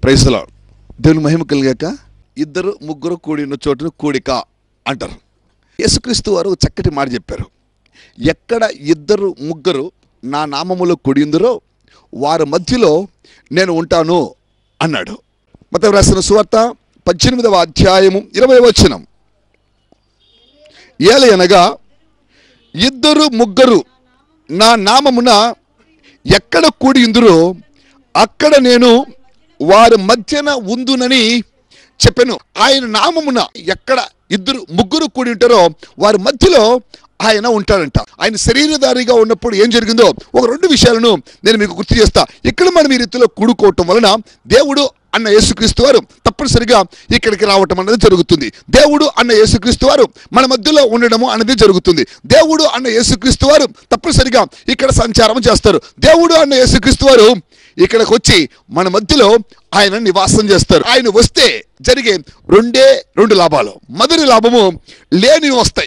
ప్రైజ్లో దేవుని మహిమ కలిగాక ఇద్దరు ముగ్గురు కూడి ఉన్న చోటును కూడిక అంటారు యేసుక్రీస్తు వారు చక్కటి మాట చెప్పారు ఎక్కడ ఇద్దరు ముగ్గురు నా నామములో కూడిందరో వారి మధ్యలో నేను ఉంటాను అన్నాడు మత రాసిన సువార్త పద్దెనిమిదవ అధ్యాయము ఇరవై వచనం ఏలయనగా ఇద్దరు ముగ్గురు నా నామమున ఎక్కడ కూడి ఉందురో అక్కడ నేను వారి మధ్యన ఉందునని చెప్పాను ఆయన నామమున ఎక్కడ ఇద్దరు ముగ్గురు కూడి ఉంటారో వారి మధ్యలో ఆయన ఉంటాడంట ఆయన శరీరధారిగా ఉన్నప్పుడు ఏం జరిగిందో ఒక రెండు విషయాలను నేను మీకు గుర్తు చేస్తా ఇక్కడ మనం ఈ రీతిలో కూడుకోవటం వలన దేవుడు అన్న యేసుక్రీస్తు వారు తప్పనిసరిగా ఇక్కడికి రావటం అన్నది జరుగుతుంది దేవుడు అన్న యేసుక్రీస్తు వారు మన మధ్యలో ఉండడము అనేది జరుగుతుంది దేవుడు అన్న యేసుక్రీస్తు వారు తప్పనిసరిగా ఇక్కడ సంచారం చేస్తారు దేవుడు అన్న యేసుక్రీస్తు వారు ఇక్కడికి వచ్చి మన మధ్యలో ఆయన నివాసం చేస్తారు ఆయన వస్తే జరిగే రెండే రెండు లాభాలు మొదటి లాభము లేనివి వస్తాయి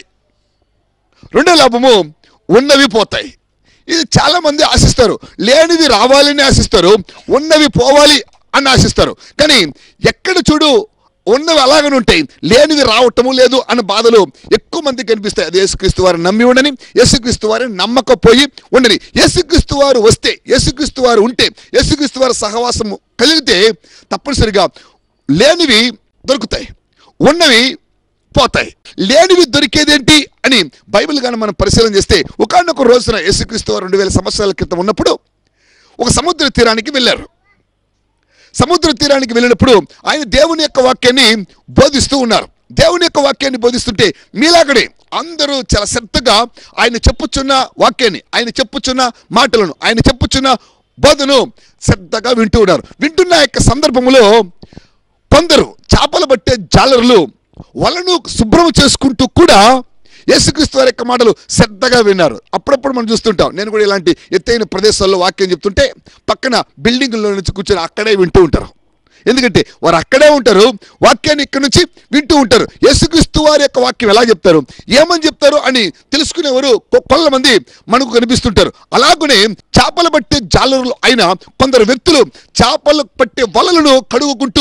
రెండో లాభము ఉన్నవి పోతాయి ఇది చాలా మంది ఆశిస్తారు లేనివి రావాలని ఆశిస్తారు ఉన్నవి పోవాలి అని ఆశిస్తారు కానీ ఎక్కడ చూడు ఉన్నవి అలాగనే ఉంటాయి లేనివి రావటము లేదు అన్న బాధలు ఎక్కువ మంది కనిపిస్తాయి అది యేసుక్రీస్తు వారు నమ్మి ఉండని యేసుక్రీస్తు వారిని నమ్మకపోయి ఉండని యేసుక్రీస్తు వారు వస్తే యేసుక్రీస్తు వారు ఉంటే యేసుక్రీస్తు వారి సహవాసము కలిగితే తప్పనిసరిగా లేనివి దొరుకుతాయి ఉన్నవి పోతాయి లేనివి దొరికేదేంటి అని బైబిల్ కానీ మనం పరిశీలన చేస్తే ఒకనొక రోజున యేసుక్రీస్తు వారు రెండు వేల సంవత్సరాల క్రితం ఉన్నప్పుడు ఒక సముద్ర తీరానికి వెళ్ళారు సముద్ర తీరానికి వెళ్ళినప్పుడు ఆయన దేవుని యొక్క వాక్యాన్ని బోధిస్తూ ఉన్నారు దేవుని యొక్క వాక్యాన్ని బోధిస్తుంటే మీలాగడే అందరూ చాలా శ్రద్ధగా ఆయన చెప్పుచున్న వాక్యాన్ని ఆయన చెప్పుచున్న మాటలను ఆయన చెప్పుచున్న బోధను శ్రద్ధగా వింటూ ఉన్నారు వింటున్న యొక్క సందర్భంలో కొందరు చేపలు పట్టే జాలరులు వలను శుభ్రం చేసుకుంటూ కూడా యేసుక్రీస్తు వారి యొక్క మాటలు శ్రద్ధగా విన్నారు అప్పుడప్పుడు మనం చూస్తుంటాం నేను కూడా ఇలాంటి ఎత్తైన ప్రదేశాల్లో వాక్యం చెప్తుంటే పక్కన బిల్డింగ్లో నుంచి కూర్చొని అక్కడే వింటూ ఉంటారు ఎందుకంటే వారు అక్కడే ఉంటారు వాక్యాన్ని ఇక్కడ నుంచి వింటూ ఉంటారు యేసుక్రీస్తు వారి యొక్క వాక్యం ఎలా చెప్తారు ఏమని చెప్తారు అని తెలుసుకునేవారు కొ- కొల్ల మంది మనకు కనిపిస్తుంటారు అలాగనే చేపలు పట్టే జాలరులు అయిన కొందరు వ్యక్తులు చేపలు పట్టే వలలను కడుగుకుంటూ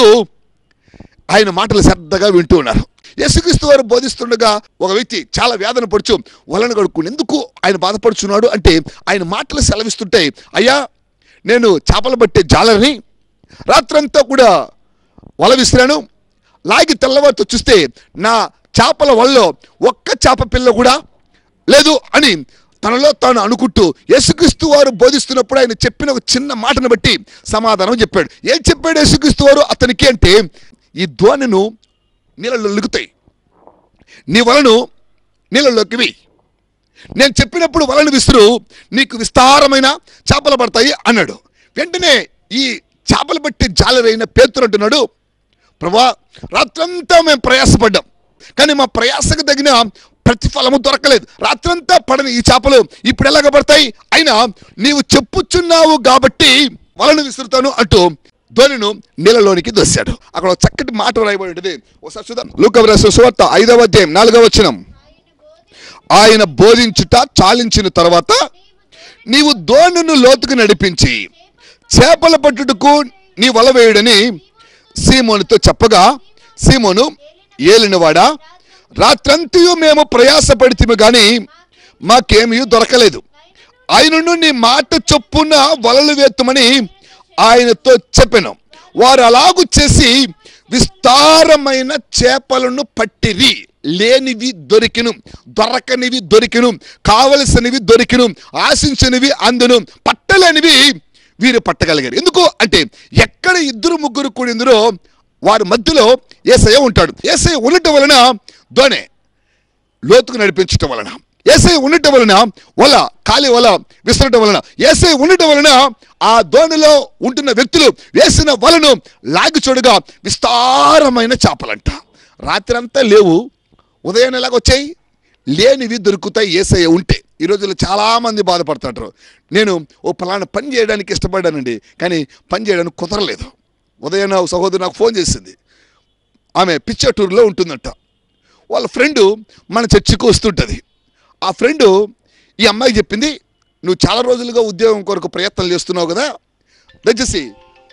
ఆయన మాటలు శ్రద్ధగా వింటూ ఉన్నారు యేసుక్రీస్తు వారు బోధిస్తుండగా ఒక వ్యక్తి చాలా వేదన పడుచు వలన కడుక్కుని ఎందుకు ఆయన బాధపడుచున్నాడు అంటే ఆయన మాటలు సెలవిస్తుంటాయి అయ్యా నేను చేపలు పట్టే జాలరిని రాత్రంతా కూడా వల విసిరాను లాగి తెల్లవారితో చూస్తే నా చేపల వలలో ఒక్క చేప పిల్ల కూడా లేదు అని తనలో తాను అనుకుంటూ యేసుక్రీస్తు వారు బోధిస్తున్నప్పుడు ఆయన చెప్పిన ఒక చిన్న మాటను బట్టి సమాధానం చెప్పాడు ఏం చెప్పాడు యేసుక్రీస్తు వారు అతనికి అంటే ఈ ధ్వనిను నీళ్ళలో లిగుతాయి నీ వలను నీళ్ళలోకి వెయ్యి నేను చెప్పినప్పుడు వలను విసురు నీకు విస్తారమైన చేపలు పడతాయి అన్నాడు వెంటనే ఈ చేపలు పట్టి జాలరైన పేతురు అంటున్నాడు ప్రభా రాత్రంతా మేము ప్రయాసపడ్డాం కానీ మా ప్రయాసకు తగిన ప్రతిఫలము దొరకలేదు రాత్రంతా పడని ఈ చేపలు ఇప్పుడు ఎలాగ పడతాయి అయినా నీవు చెప్పుచున్నావు కాబట్టి వలను విసురుతాను అంటూ ధోనిను నీళ్ళలోనికి దోశాడు అక్కడ ఒక చక్కటి మాట రాయబడి ఉంటుంది ఒకసారి చూద్దాం లూకవరాసిన సువార్త ఐదవ అధ్యాయం నాలుగవ వచనం ఆయన బోధించుట చాలించిన తర్వాత నీవు దోణును లోతుకు నడిపించి చేపల పట్టుటకు నీ వల వేయుడని సీమోనుతో చెప్పగా సీమోను ఏలినవాడా రాత్రంతయు మేము ప్రయాసపడితిమి గాని మాకేమీ దొరకలేదు ఆయనను నీ మాట చొప్పున వలలు వేత్తమని ఆయనతో చెప్పాను వారు అలాగు చేసి విస్తారమైన చేపలను పట్టిరి లేనివి దొరికిను దొరకనివి దొరికిను కావలసినవి దొరికిను ఆశించినవి అందును పట్టలేనివి వీరు పట్టగలిగారు ఎందుకు అంటే ఎక్కడ ఇద్దరు ముగ్గురు కూడిందరో వారి మధ్యలో ఏసయ్య ఉంటాడు ఏసయ్య ఉండటం వలన దోణె లోతుకు నడిపించటం వలన ఏసై ఉండటం వలన వల ఖాళీ వల విసరటం వలన ఏసై ఉండటం వలన ఆ దోణిలో ఉంటున్న వ్యక్తులు వేసిన వలను లాగి చూడగా విస్తారమైన చేపలంట రాత్రి అంతా లేవు ఉదయం ఎలాగ వచ్చాయి లేనివి దొరుకుతాయి ఏసయ్య ఉంటే ఈ రోజుల్లో చాలామంది బాధపడుతుంటారు నేను ఓ పలానా పని చేయడానికి ఇష్టపడ్డానండి కానీ పని చేయడానికి కుదరలేదు ఉదయం నా సహోదరు నాకు ఫోన్ చేసింది ఆమె పిచ్చటూరులో ఉంటుందంట వాళ్ళ ఫ్రెండు మన చర్చికి వస్తుంటుంది ఆ ఫ్రెండు ఈ అమ్మాయికి చెప్పింది నువ్వు చాలా రోజులుగా ఉద్యోగం కొరకు ప్రయత్నం చేస్తున్నావు కదా దయచేసి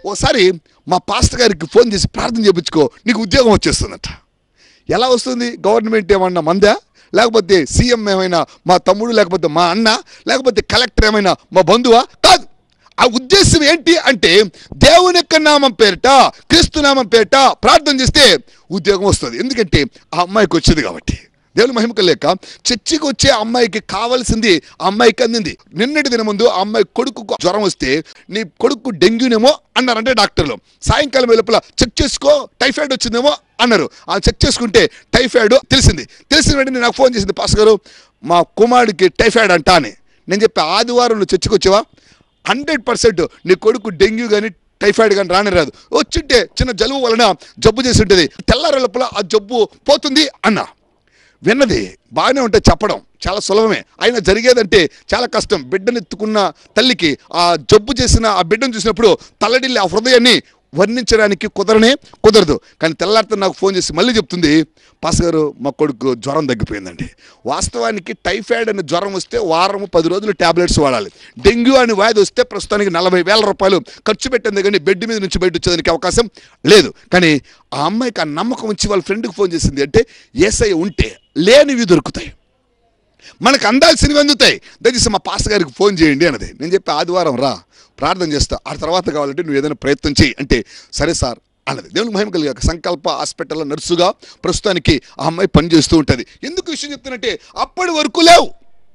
ఓసారి మా పాస్టర్ గారికి ఫోన్ చేసి ప్రార్థన చేయించుకో నీకు ఉద్యోగం వచ్చేస్తుందట ఎలా వస్తుంది గవర్నమెంట్ ఏమన్నా మందా లేకపోతే సీఎం ఏమైనా మా తమ్ముడు లేకపోతే మా అన్న లేకపోతే కలెక్టర్ ఏమైనా మా బంధువా కాదు ఆ ఉద్దేశం ఏంటి అంటే దేవుని యొక్క నామం పేరిట క్రీస్తు నామం పేరిట ప్రార్థన చేస్తే ఉద్యోగం వస్తుంది ఎందుకంటే ఆ అమ్మాయికి వచ్చింది కాబట్టి దేవుని మహిమకు లేక చర్చికి వచ్చే అమ్మాయికి కావాల్సింది ఆ అమ్మాయికి అందింది నిన్నటి దిన ముందు ఆ అమ్మాయి కొడుకు జ్వరం వస్తే నీ కొడుకు డెంగ్యూనేమో అన్నారంటే డాక్టర్లు సాయంకాలం వెలుపల చెక్ చేసుకో టైఫాయిడ్ వచ్చిందేమో అన్నారు ఆ చెక్ చేసుకుంటే టైఫాయిడ్ తెలిసింది తెలిసిన వెంటనే నాకు ఫోన్ చేసింది పాస్ గారు మా కుమారుడికి టైఫాయిడ్ అంటా అని నేను చెప్పి ఆదివారం నువ్వు చర్చికి వచ్చావా హండ్రెడ్ పర్సెంట్ నీ కొడుకు డెంగ్యూ కానీ టైఫాయిడ్ కానీ రాని రాదు వచ్చింటే చిన్న జలుబు వలన జబ్బు చేసి ఉంటుంది తెల్లారి లోపల ఆ జబ్బు పోతుంది అన్నా విన్నది బాగానే ఉంటే చెప్పడం చాలా సులభమే అయినా జరిగేదంటే చాలా కష్టం బిడ్డనెత్తుకున్న తల్లికి ఆ జబ్బు చేసిన ఆ బిడ్డను చూసినప్పుడు తల్లడిల్లి ఆ హృదయాన్ని వర్ణించడానికి కుదరనే కుదరదు కానీ తెల్లారితో నాకు ఫోన్ చేసి మళ్ళీ చెప్తుంది పాస్ గారు మా కొడుకు జ్వరం తగ్గిపోయిందండి వాస్తవానికి టైఫాయిడ్ అనే జ్వరం వస్తే వారం పది రోజులు టాబ్లెట్స్ వాడాలి డెంగ్యూ అనే వ్యాధి వస్తే ప్రస్తుతానికి నలభై వేల రూపాయలు ఖర్చు పెట్టింది కానీ బెడ్ మీద నుంచి బయట వచ్చేదానికి అవకాశం లేదు కానీ ఆ అమ్మాయికి ఆ నమ్మకం వచ్చి వాళ్ళ ఫ్రెండ్కి ఫోన్ చేసింది అంటే ఏసఐ ఉంటే లేనివి దొరుకుతాయి మనకు అందాల్సినవి అందుతాయి దయచేసి మా పాస్టర్ గారికి ఫోన్ చేయండి అన్నది నేను చెప్పి ఆదివారం రా ప్రార్థన చేస్తా ఆ తర్వాత కావాలంటే నువ్వు ఏదైనా ప్రయత్నం చేయి అంటే సరే సార్ అన్నది దేవుని మహిమ కలిగాక సంకల్ప హాస్పిటల్లో నర్సుగా ప్రస్తుతానికి ఆ అమ్మాయి పనిచేస్తూ ఉంటుంది ఎందుకు విషయం చెప్తున్నట్టే అప్పటి వరకు లేవు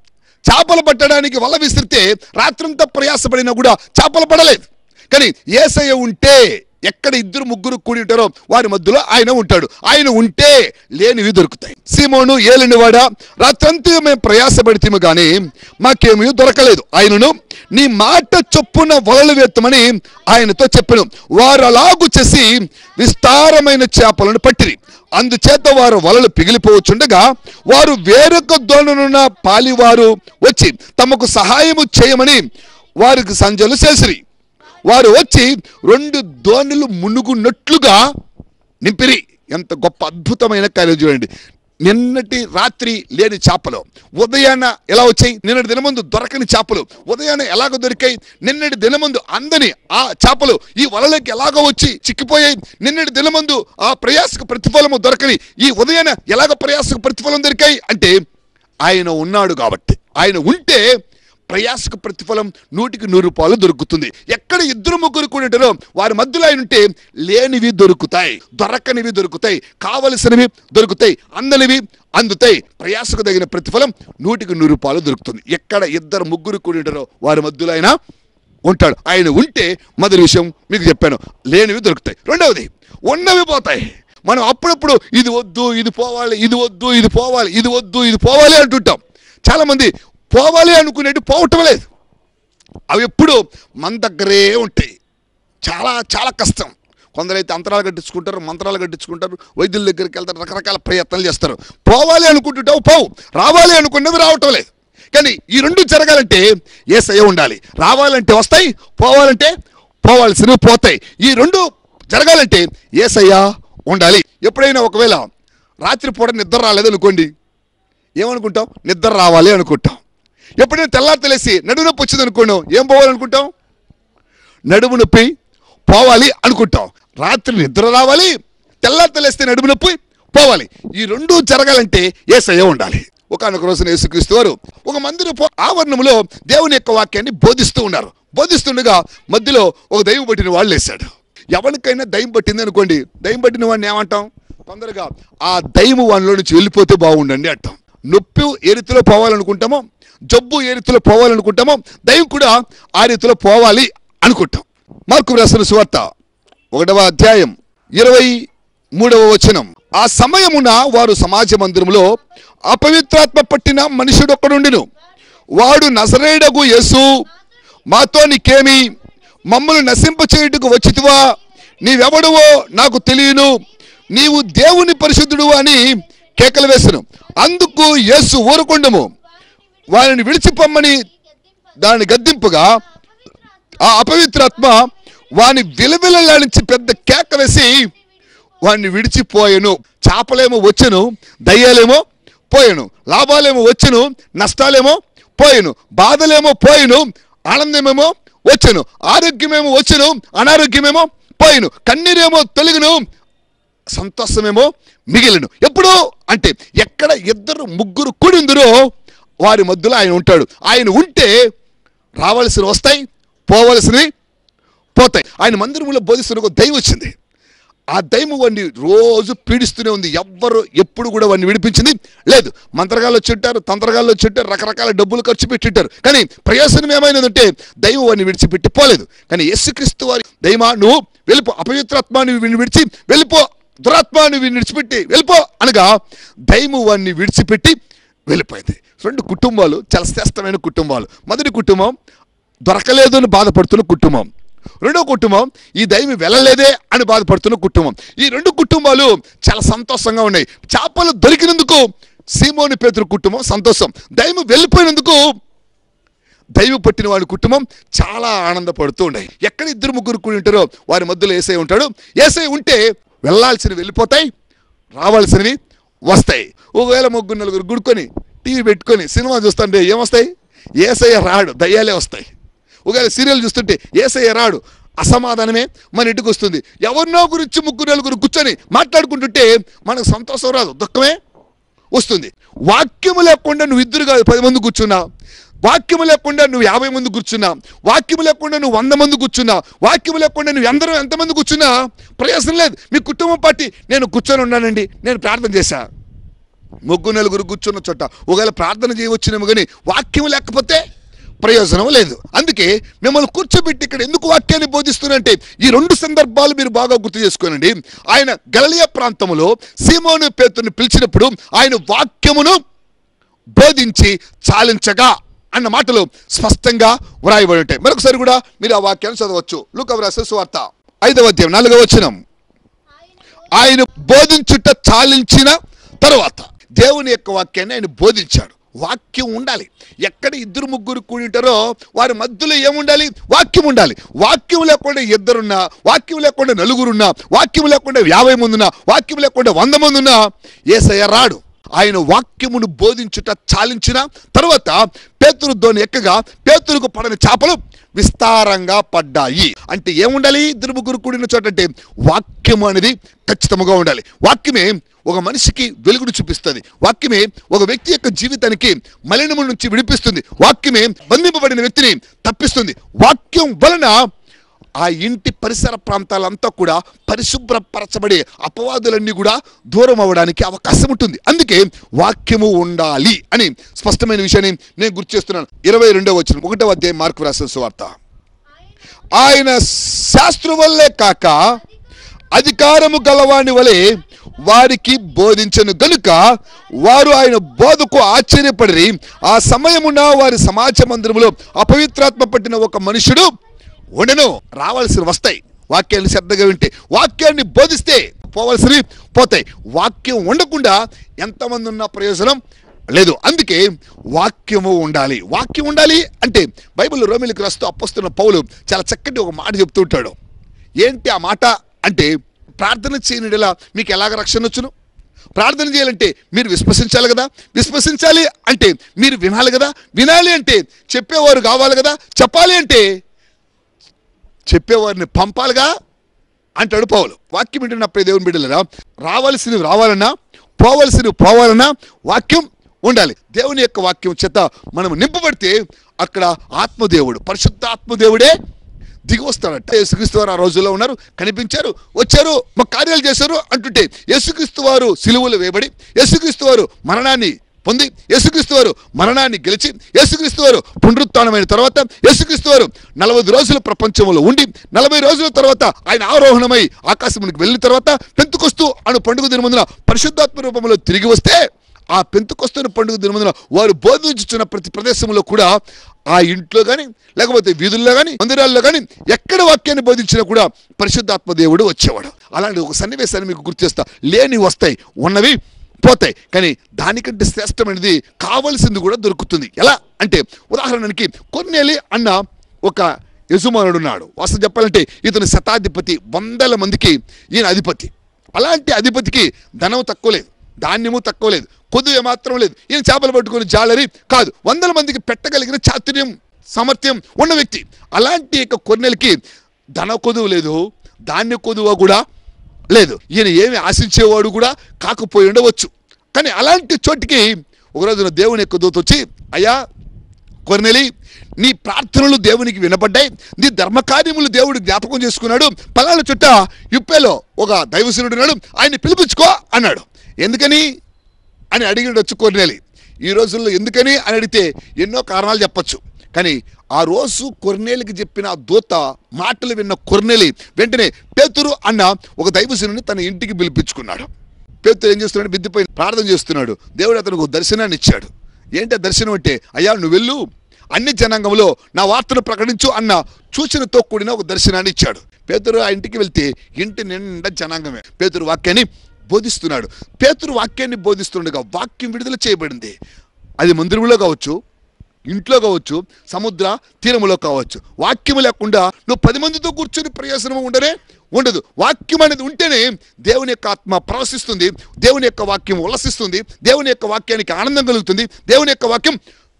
చేపలు పట్టడానికి వల విసిరితే రాత్రంతా ప్రయాసపడినా కూడా చేపలు పడలేదు కానీ ఏసయ్య ఉంటే ఎక్కడ ఇద్దరు ముగ్గురు కూడి ఉంటారో వారి మధ్యలో ఆయన ఉంటాడు ఆయన ఉంటే లేనివి దొరుకుతాయి సీమోను ఏలినవాడ రాత్రంతా మేము ప్రయాసపడితేము కానీ మాకేమీ దొరకలేదు ఆయనను నీ మాట చొప్పున వలలు వేత్తమని ఆయనతో చెప్పాను వారు అలాగు చేసి విస్తారమైన చేపలను పట్టిరి అందుచేత వారు వలలు పిగిలిపోవచ్చుండగా వారు వేరొక దోణనున్న పాలివారు వచ్చి తమకు సహాయము చేయమని వారికి సంజలు చేసిరి వారు వచ్చి రెండు దోణులు మునుగున్నట్లుగా నింపిరి ఎంత గొప్ప అద్భుతమైన కార్యం చూడండి నిన్నటి రాత్రి లేని చేపలు ఉదయాన ఎలా వచ్చాయి నిన్నటి దినముందు దొరకని చేపలు ఉదయాన ఎలాగ దొరికాయి నిన్నటి దినముందు అందని ఆ చేపలు ఈ వలలోకి ఎలాగో వచ్చి చిక్కిపోయాయి నిన్నటి దినముందు ఆ ప్రయాసకు ప్రతిఫలము దొరకని ఈ ఉదయాన ఎలాగ ప్రయాసకు ప్రతిఫలం దొరికాయి అంటే ఆయన ఉన్నాడు కాబట్టి ఆయన ఉంటే ప్రయాసకు ప్రతిఫలం నూటికి నూరు రూపాయలు దొరుకుతుంది ఎక్కడ ఇద్దరు ముగ్గురు కూడా ఉంటారో వారి మధ్యలో ఆయన ఉంటే లేనివి దొరుకుతాయి దొరకనివి దొరుకుతాయి కావలసినవి దొరుకుతాయి అందనివి అందుతాయి ప్రయాసకు తగిన ప్రతిఫలం నూటికి నూరు రూపాయలు దొరుకుతుంది ఎక్కడ ఇద్దరు ముగ్గురు కూడా ఉంటారో వారి మధ్యలో ఆయన ఉంటాడు ఆయన ఉంటే మొదటి విషయం మీకు చెప్పాను లేనివి దొరుకుతాయి రెండవది ఉన్నవి పోతాయి మనం అప్పుడప్పుడు ఇది వద్దు ఇది పోవాలి ఇది వద్దు ఇది పోవాలి ఇది వద్దు ఇది పోవాలి అంటుంటాం చాలా మంది పోవాలి అనుకునేటి పోవటం లేదు అవి ఎప్పుడు మన దగ్గరే ఉంటాయి చాలా చాలా కష్టం కొందరైతే అంతరాలు కట్టించుకుంటారు మంత్రాలు కట్టించుకుంటారు వైద్యుల దగ్గరికి వెళ్తారు రకరకాల ప్రయత్నాలు చేస్తారు పోవాలి అనుకుంటుంటావు పోవు రావాలి అనుకున్నవి రావటం లేదు కానీ ఈ రెండు జరగాలంటే ఏసయ్య ఉండాలి రావాలంటే వస్తాయి పోవాలంటే పోవాల్సినవి పోతాయి ఈ రెండు జరగాలంటే ఏసయ్య ఉండాలి ఎప్పుడైనా ఒకవేళ రాత్రిపూట నిద్ర రాలేదనుకోండి ఏమనుకుంటాం నిద్ర రావాలి అనుకుంటాం ఎప్పుడైనా తెల్లారి తెలిసి నడుము నొప్పి వచ్చింది అనుకున్నాం ఏం పోవాలనుకుంటాం నడుము నొప్పి పోవాలి అనుకుంటాం రాత్రి నిద్ర రావాలి తెల్లారి తెలిస్తే నడుము నొప్పి పోవాలి ఈ రెండు జరగాలంటే ఏసయ్య ఉండాలి ఒకనొక రోజున యేసుక్రీస్తు వారు ఒక మందిరపు ఆవరణంలో దేవుని యొక్క వాక్యాన్ని బోధిస్తూ ఉన్నారు బోధిస్తుండగా మధ్యలో ఒక దైవం పట్టిన వాళ్ళు వేశాడు ఎవరికైనా దయ్యం పట్టింది అనుకోండి దయ్యం పట్టిన వాడిని ఏమంటాం తొందరగా ఆ దయ్యము వానిలో నుంచి వెళ్ళిపోతే బాగుండండి అంటాం నొప్పి ఏ రీతిలో పోవాలనుకుంటామో జబ్బు ఏ రీతిలో పోవాలనుకుంటామో దయ్యం కూడా ఆ రీతిలో పోవాలి అనుకుంటాం మార్కు రాసిన సువార్త ఒకటవ అధ్యాయం ఇరవై మూడవ వచనం ఆ సమయమున వారు సమాజ మందిరములో అపవిత్రాత్మ పట్టిన మనుషుడు ఒకడుండిను వాడు నజరేడగు యేసు మాతో నీకేమి మమ్మల్ని నశింపచేయుటకు వచ్చితివా నీవెవడవో నాకు తెలియను నీవు దేవుని పరిశుద్ధుడు అని కేకలు వేసను అందుకు యేసు ఊరుకుండము వారిని విడిచిపొమ్మని దాన్ని గద్దింపుగా ఆ అపవిత్రాత్మ వాని విలవిలలాడించి పెద్ద కేక వేసి వాడిని విడిచిపోయెను చేపలేమో వచ్చెను దయ్యాలేమో పోయెను లాభాలేమో వచ్చెను నష్టాలేమో పోయెను బాధలేమో పోయెను ఆనందమేమో వచ్చెను ఆరోగ్యమేమో వచ్చెను అనారోగ్యమేమో పోయిను కన్నీరేమో తొలగును సంతోషమేమో మిగిలిను ఎప్పుడు అంటే ఎక్కడ ఇద్దరు ముగ్గురు కూడిందరో వారి మధ్యలో ఆయన ఉంటాడు ఆయన ఉంటే రావాల్సినవి వస్తాయి పోవలసినవి పోతాయి ఆయన మందిరంలో బోధిస్తున్న ఒక దైవం వచ్చింది ఆ దైవం వాడిని రోజు పీడిస్తూనే ఉంది ఎవ్వరు ఎప్పుడు కూడా వాడిని విడిపించింది లేదు మంత్రగాళ్ళు చుట్టారు తంత్రగాళ్ళు చుట్టారు రకరకాల డబ్బులు ఖర్చు పెట్టింటారు కానీ ప్రయోజనం ఏమైనదంటే దైవం వాడిని విడిచిపెట్టి పోలేదు కానీ యేసుక్రీస్తు వారి దైవమా నువ్వు వెళ్ళిపో అపవిత్రాత్మ నువ్వు వీడిని విడిచి వెళ్ళిపో దురాత్మ నువ్వు వీడిని విడిచిపెట్టి వెళ్ళిపో అనగా దైవం వాడిని విడిచిపెట్టి వెళ్ళిపోయింది రెండు కుటుంబాలు చాలా శ్రేష్టమైన కుటుంబాలు మొదటి కుటుంబం దొరకలేదు అని బాధపడుతున్న కుటుంబం రెండో కుటుంబం ఈ దైవం వెళ్ళలేదే అని బాధపడుతున్న కుటుంబం ఈ రెండు కుటుంబాలు చాలా సంతోషంగా ఉన్నాయి చేపలు దొరికినందుకు సీమోని పేతురు కుటుంబం సంతోషం దైవం వెళ్ళిపోయినందుకు దైవం పట్టిన వాడి కుటుంబం చాలా ఆనందపడుతూ ఉన్నాయి ఎక్కడ ఇద్దరు ముగ్గురు కూడి ఉంటారో వారి మధ్యలో ఏసై ఉంటాడు ఏసై ఉంటే వెళ్ళాల్సినవి వెళ్ళిపోతాయి రావాల్సినవి వస్తాయి ఒకవేళ ముగ్గురు నలుగురు గుడుకొని టీవీ పెట్టుకొని సినిమా చూస్తుంటే ఏమొస్తాయి ఏసయ్య రాడు దయ్యాలే వస్తాయి ఒకవేళ సీరియల్ చూస్తుంటే ఏసయ్య రాడు అసమాధానమే మన ఇంటికి వస్తుంది ఎవరినో గురించి ముగ్గురు నలుగురు కూర్చొని మాట్లాడుకుంటుంటే మనకు సంతోషం రాదు దుఃఖమే వస్తుంది వాక్యము లేకుండా నువ్వు ఇద్దరు కాదు పది మంది కూర్చున్నా వాక్యము లేకుండా నువ్వు యాభై మంది కూర్చున్నా వాక్యము లేకుండా నువ్వు వంద మంది కూర్చున్నా వాక్యము లేకుండా నువ్వు ఎందరూ ఎంతమంది కూర్చున్నా ప్రయాసం లేదు మీ కుటుంబం పార్టీ నేను కూర్చొని ఉన్నానండి నేను ప్రార్థన చేశా ముగ్గురు నలుగురు కూర్చున్న చోట ఒకవేళ ప్రార్థన చేయవచ్చునేమో కానీ వాక్యం లేకపోతే ప్రయోజనం లేదు అందుకే మిమ్మల్ని కూర్చోబెట్టి ఇక్కడ ఎందుకు వాక్యాన్ని బోధిస్తున్నంటే ఈ రెండు సందర్భాలు మీరు బాగా గుర్తు చేసుకోనండి ఆయన గలలియా ప్రాంతంలో సీమోను పేతుని పిలిచినప్పుడు ఆయన వాక్యమును బోధించి చాలించగా అన్న మాటలు స్పష్టంగా వ్రాయబడి ఉంటాయి మరొకసారి కూడా మీరు ఆ వాక్యాన్ని చదవచ్చు లూకవరాస సువార్త ఐదవ అధ్యాయం నాలుగవ వచనం ఆయన బోధించుట చాలించిన తర్వాత దేవుని యొక్క వాక్యాన్ని ఆయన బోధించాడు వాక్యం ఉండాలి ఎక్కడ ఇద్దరు ముగ్గురు కూడి ఉంటారో వారి మధ్యలో ఏముండాలి వాక్యం ఉండాలి వాక్యం లేకుండా ఇద్దరున్నా వాక్యం లేకుండా నలుగురున్నా వాక్యం లేకుండా యాభై మంది ఉన్నా వాక్యం లేకుండా వంద మంది ఉన్నా ఏసయ్య రాడు ఆయన వాక్యమును బోధించుట చాలించిన తర్వాత పేతురు దోని ఎక్కగా పేతురుకు పడని చేపలు విస్తారంగా పడ్డాయి అంటే ఏముండాలి ఇద్దరు ముగ్గురు కూడిన చోట అంటే వాక్యము అనేది ఖచ్చితంగా ఉండాలి వాక్యమే ఒక మనిషికి వెలుగును చూపిస్తుంది వాక్యమే ఒక వ్యక్తి యొక్క జీవితానికి మలినము నుంచి విడిపిస్తుంది వాక్యమే బంధింపబడిన వ్యక్తిని తప్పిస్తుంది వాక్యం వలన ఆ ఇంటి పరిసర ప్రాంతాలంతా కూడా పరిశుభ్రపరచబడి అపవాదులన్నీ కూడా దూరం అవ్వడానికి అవకాశం ఉంటుంది అందుకే వాక్యము ఉండాలి అని స్పష్టమైన విషయాన్ని నేను గుర్తు చేస్తున్నాను ఇరవై రెండవ వచ్చిన ఒకటో అధ్యాయం మార్కు రాసిన సువార్త ఆయన శాస్త్రు వల్లే కాక అధికారము గలవాని వలె వారికి బోధించను గనుక వారు ఆయన బోధకు ఆశ్చర్యపడి ఆ సమయమున వారి సమాజ మందిరములో అపవిత్రాత్మ పట్టిన ఒక మనుషుడు ఉండను రావాల్సిన వస్తాయి వాక్యాన్ని శ్రద్ధగా వింటే వాక్యాన్ని బోధిస్తే పోవలసినవి పోతాయి వాక్యం ఉండకుండా ఎంతమంది ఉన్న ప్రయోజనం లేదు అందుకే వాక్యము ఉండాలి వాక్యం ఉండాలి అంటే బైబిల్ రోమిలికి రాస్తూ అప్పస్తున్న పౌలు చాలా చక్కటి ఒక మాట చెప్తూ ఉంటాడు ఏంటి ఆ మాట అంటే ప్రార్థన చేయనిలా మీకు ఎలాగ రక్షణ వచ్చును ప్రార్థన చేయాలంటే మీరు విశ్వసించాలి కదా విశ్వసించాలి అంటే మీరు వినాలి కదా వినాలి అంటే చెప్పేవారు కావాలి కదా చెప్పాలి అంటే చెప్పేవారిని పంపాలిగా అంటాడు పౌలు వాక్యం వింటున్నప్పుడే దేవుని బిడ్డలరా రావాల్సినవి రావాలన్నా పోవలసినవి పోవాలన్నా వాక్యం ఉండాలి దేవుని యొక్క వాక్యం చేత మనం నింపబడితే అక్కడ ఆత్మదేవుడు పరిశుద్ధ ఆత్మదేవుడే దిగి వస్తాడట యేసుక్రీస్తు వారు ఆ రోజుల్లో ఉన్నారు కనిపించారు వచ్చారు మా కార్యాలు చేశారు అంటుంటే యేసుక్రీస్తు వారు సిలువలు వేయబడి యేసుక్రీస్తు వారు మరణాన్ని పొంది యేసుక్రీస్తు వారు మరణాన్ని గెలిచి యేసుక్రీస్తు వారు పునరుత్థానమైన తర్వాత యేసుక్రీస్తు వారు నలభై రోజులు ప్రపంచంలో ఉండి నలభై రోజుల తర్వాత ఆయన ఆరోహణమై ఆకాశమునికి వెళ్ళిన తర్వాత పెంతుకొస్తూ అను పండుగ దినమందున పరిశుద్ధాత్మ రూపంలో తిరిగి వస్తే ఆ పెంతుకొస్తున్న పండుగ దినమందున వారు బోధించుచున్న ప్రతి ప్రదేశంలో కూడా ఆ ఇంట్లో కానీ లేకపోతే వీధుల్లో కానీ మందిరాల్లో కానీ ఎక్కడ వాక్యాన్ని బోధించినా కూడా పరిశుద్ధాత్మ దేవుడు వచ్చేవాడు అలాంటి ఒక సన్నివేశాన్ని మీకు గుర్తు చేస్తా లేని వస్తాయి ఉన్నవి పోతాయి కానీ దానికంటే శ్రేష్టమైనది కావలసింది కూడా దొరుకుతుంది ఎలా అంటే ఉదాహరణకి కొన్నేలి అన్న ఒక యజమానుడు ఉన్నాడు వాస్తవం చెప్పాలంటే ఇతను శతాధిపతి వందల మందికి ఈయన అధిపతి అలాంటి అధిపతికి ధనం తక్కువ లేదు ధాన్యము తక్కువ లేదు కొద్దిగా మాత్రం లేదు ఈయన చేపలు పట్టుకొని జాలరి కాదు వందల మందికి పెట్టగలిగిన చాతుర్యం సామర్థ్యం ఉన్న వ్యక్తి అలాంటి యొక్క కొన్నెలకి ధన కొదువు లేదు ధాన్య కొదువ కూడా లేదు ఈయన ఏమి ఆశించేవాడు కూడా కాకపోయి ఉండవచ్చు కానీ అలాంటి చోటికి ఒక రోజున దేవుని యొక్క దూత వచ్చి అయ్యా కొర్నెలి నీ ప్రార్థనలు దేవునికి వినపడ్డాయి నీ ధర్మకార్యములు దేవుడు జ్ఞాపకం చేసుకున్నాడు పలానా చుట్ట యుప్పేలో ఒక దైవశనుడు ఉన్నాడు ఆయన్ని పిలిపించుకో అన్నాడు ఎందుకని అని అడిగిడొచ్చు కొర్నెలి ఈ రోజుల్లో ఎందుకని అని అడిగితే ఎన్నో కారణాలు చెప్పొచ్చు కానీ ఆ రోజు కొర్నేలికి చెప్పిన ఆ దూత మాటలు విన్న కొర్నేలి వెంటనే పేతురు అన్న ఒక దైవజనుని తన ఇంటికి పిలిపించుకున్నాడు పేతురు ఏం చేస్తున్నాడు బిద్దిపై ప్రార్థన చేస్తున్నాడు దేవుడు అతనికి ఒక దర్శనాన్ని ఇచ్చాడు ఏంటి ఆ దర్శనం అంటే అయ్యా నువ్వు వెళ్ళు అన్ని జనాంగంలో నా వార్తను ప్రకటించు అన్న సూచనతో కూడిన ఒక దర్శనాన్ని ఇచ్చాడు పేతురు ఆ ఇంటికి వెళ్తే ఇంటి నిండా జనాంగమే పేతురు వాక్యాన్ని బోధిస్తున్నాడు పేతురు వాక్యాన్ని బోధిస్తుండగా వాక్యం విడుదల చేయబడింది అది మందిరంలో కావచ్చు ఇంట్లో కావచ్చు సముద్ర తీరములో కావచ్చు వాక్యము లేకుండా నువ్వు పది మందితో కూర్చొని ప్రయోజనం ఉండనే ఉండదు వాక్యం అనేది ఉంటేనే దేవుని యొక్క ఆత్మ ప్రవశిస్తుంది దేవుని యొక్క వాక్యం ఉల్లసిస్తుంది దేవుని యొక్క వాక్యానికి ఆనందం కలుగుతుంది దేవుని యొక్క వాక్యం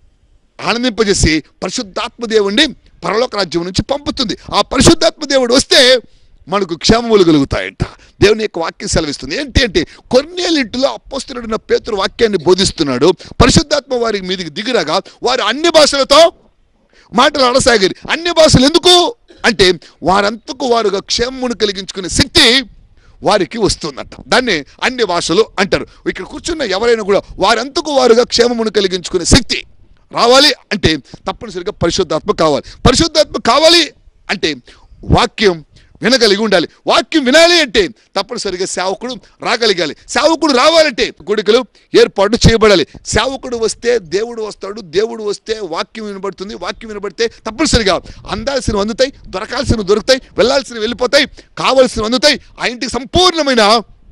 ఆనందింపజేసి పరిశుద్ధాత్మ దేవుణ్ణి పరలోక రాజ్యం నుంచి పంపుతుంది ఆ పరిశుద్ధాత్మ దేవుడు వస్తే మనకు క్షేమములు కలుగుతాయంట దేవుని యొక్క వాక్యం సెలవిస్తుంది ఏంటి అంటే కొన్నేళ్ళింటిలో అప్పస్తున్న పేతురు వాక్యాన్ని బోధిస్తున్నాడు పరిశుద్ధాత్మ వారి మీదకి దిగిరగా వారు అన్ని భాషలతో మాటలు అడసాగిరి అన్ని భాషలు ఎందుకు అంటే వారంతకు వారుగా క్షేమమును కలిగించుకునే శక్తి వారికి వస్తుందట దాన్ని అన్ని భాషలు అంటారు ఇక్కడ కూర్చున్న ఎవరైనా కూడా వారంతకు వారుగా క్షేమమును కలిగించుకునే శక్తి రావాలి అంటే తప్పనిసరిగా పరిశుద్ధాత్మ కావాలి పరిశుద్ధాత్మ కావాలి అంటే వాక్యం వినగలిగి ఉండాలి వాక్యం వినాలి అంటే తప్పనిసరిగా సేవకుడు రాగలిగాలి సేవకుడు రావాలంటే గుడికలు ఏర్పాటు చేయబడాలి సేవకుడు వస్తే దేవుడు వస్తాడు దేవుడు వస్తే వాక్యం వినబడుతుంది వాక్యం వినబడితే తప్పనిసరిగా అందాల్సినవి అందుతాయి దొరకాల్సినవి దొరుకుతాయి వెళ్ళాల్సినవి వెళ్ళిపోతాయి కావాల్సినవి అందుతాయి ఆ ఇంటికి సంపూర్ణమైన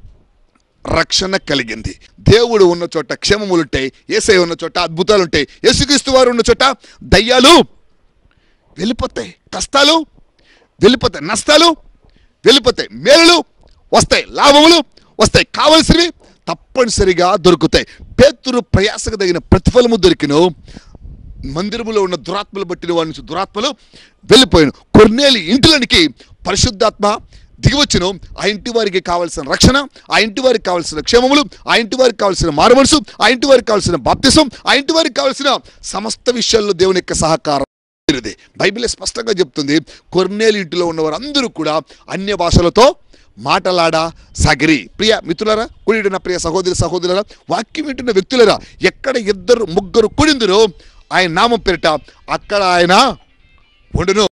రక్షణ కలిగింది దేవుడు ఉన్న చోట క్షేమములుంటాయి ఏసై ఉన్న చోట అద్భుతాలుంటాయి యేసుక్రీస్తు వారు ఉన్న చోట దయ్యాలు వెళ్ళిపోతాయి కష్టాలు వెళ్ళిపోతాయి నష్టాలు వెళ్ళిపోతాయి మేలులు వస్తాయి లాభములు వస్తాయి కావలసినవి తప్పనిసరిగా దొరుకుతాయి పేతురు ప్రయాసకు తగిన ప్రతిఫలము దొరికిను మందిరములో ఉన్న దురాత్మలు బట్టిన వారి నుంచి దురాత్మలు వెళ్ళిపోయాను కొన్నేళ్ళు ఇంటిలోనికి పరిశుద్ధాత్మ దిగివచ్చును ఆ ఇంటి వారికి కావాల్సిన రక్షణ ఆ ఇంటి వారికి కావాల్సిన క్షేమములు ఆ ఇంటి వారికి కావాల్సిన మారుమనసు ఆ ఇంటి వారికి కావాల్సిన బాప్తిసం ఆ ఇంటి వారికి కావాల్సిన సమస్త విషయాల్లో దేవుని యొక్క సహకారం ఇది బైబిల్ స్పష్టంగా చెప్తుంది కొర్నేలు ఇంటిలో ఉన్నవారు అందరూ కూడా అన్య భాషలతో మాటలాడా సాగిరి ప్రియ మిత్రులారా కూడిన ప్రియ సహోదరి సహోదరులారా వాక్యం వింటున్న వ్యక్తులరా ఎక్కడ ఇద్దరు ముగ్గురు కూడిందరో ఆయన నామం పేరిట అక్కడ ఆయన ఉండును